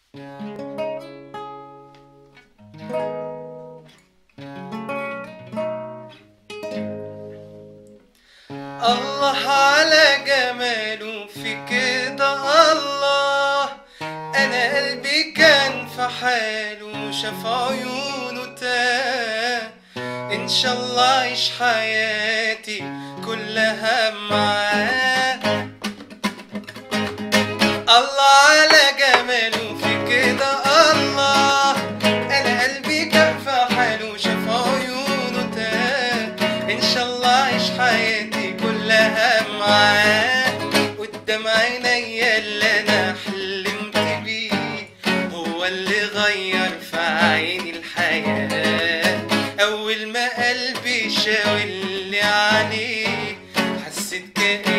الله على جماله في كده الله انا قلبي كان في حاله شاف عيونه تاه ان شاء الله اعيش حياتي كلها معاه الله على جماله في كده الله انا قلبي كان في حاله شاف عيونه تاه ان شاء الله اعيش حياتي كلها معاه قدام عينيا اللي انا حلمت بيه هو اللي غير في عيني الحياة اول ما قلبي شاور لي عليه حسيت كأني